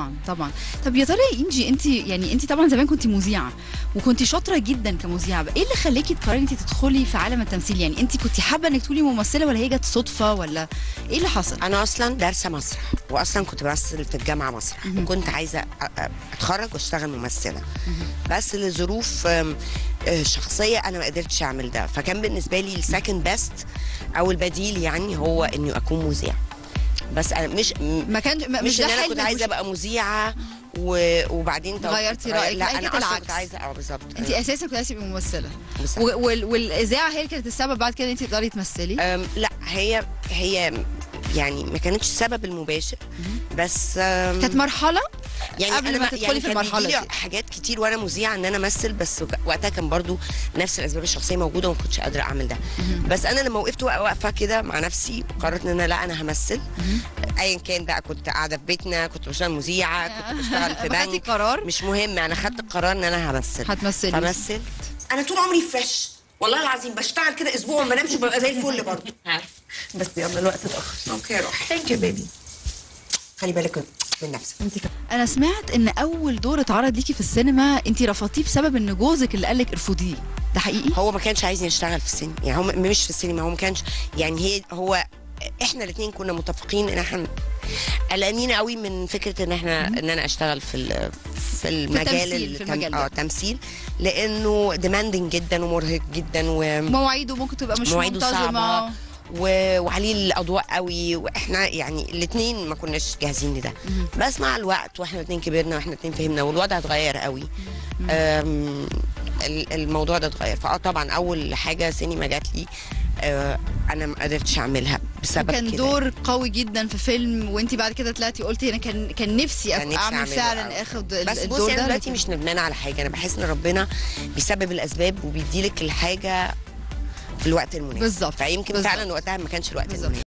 طبعا طبعا طب يا ترى يا انجي انت يعني انت طبعا زمان كنت مذيعه وكنت شاطره جدا كمذيعه ايه اللي خلاكي تقرري انت تدخلي في عالم التمثيل يعني انت كنت حابه انك تكوني ممثله ولا هي جت صدفه ولا ايه اللي حصل انا اصلا دارسه مسرح واصلا كنت بمثل في الجامعه مسرح وكنت عايزه أ- أ- اتخرج واشتغل ممثله بس لظروف أم، آه، شخصيه انا ما قدرتش اعمل ده فكان بالنسبه لي السكند بيست او البديل يعني هو اني اكون مذيع بس انا مش م- ما كان ما- مش, مش ده ان انا كنت حلمك عايزه مش- ابقى مذيعه و... وبعدين تو- غيرتي غير- رأيك، لا لا، انا كانت اصلا العكس. كنت عايزه اه بالظبط انت اساسا كنت عايزه تبقي ممثله بس- و- وال- والاذاعه هي اللي كانت السبب بعد كده ان انت تقدري تمثلي أم، لا هي هي يعني ما كانتش السبب المباشر بس أم، كانت مرحله يعني قبل أنا ما ما- تدخلي يعني في كان المرحلة بيجيلي دي. حاجات كتير وانا مذيعه ان انا امثل بس وك- وقتها كان برضو نفس الاسباب الشخصيه موجوده وما كنتش قادره اعمل ده بس انا لما وقفت وق- واقفه كده مع نفسي قررت ان انا لا انا همثل ايا كان بقى كنت قاعده في بيتنا كنت بشتغل مذيعه كنت بشتغل في خدتي بنك قرار مش مهم انا خدت القرار ان انا همثل هتمثلي. فمثلت انا طول عمري فريش والله العظيم بشتغل كده اسبوع ما بنامش ببقى زي الفل برضه عارف بس يلا الوقت اتاخر اوكي روح ثانك يو بيبي خلي بالك من نفسك انت انا سمعت ان اول دور اتعرض ليكي في السينما انت رفضتيه بسبب ان جوزك اللي قالك ارفضيه ده حقيقي هو ما كانش عايزني اشتغل في السينما يعني هو م- مش في السينما هو ما كانش يعني هي هو احنا الاثنين كنا متفقين ان احنا قلقانين قوي من فكره ان احنا ان انا اشتغل في ال- في المجال التمثيل، في التم- المجال ده. اه تمثيل لانه ديماندنج جدا ومرهق جدا و مواعيده ممكن تبقى مش مواعيده منتظمه صعبة و... وعليه الاضواء قوي واحنا يعني الاثنين ما كناش جاهزين لده بس مع الوقت واحنا الاثنين كبرنا واحنا الاثنين فهمنا والوضع اتغير قوي أم... ال- الموضوع ده اتغير فاه طبعا اول حاجه سينما جات لي آه، انا ما قدرتش اعملها بسبب كان كده دور قوي جدا في فيلم وانت بعد كده طلعتي قلتي انا كان كان نفسي, كان أك- نفسي اعمل أعمله فعلا أوي. اخد ال- بس الدور بصي انا ده دلوقتي لكن- مش ندمانه على حاجه انا بحس ان ربنا بيسبب الاسباب وبيديلك الحاجه في الوقت المناسب بالظبط، فيمكن بالظبط. فعلا وقتها ما كانش الوقت بالظبط. المناسب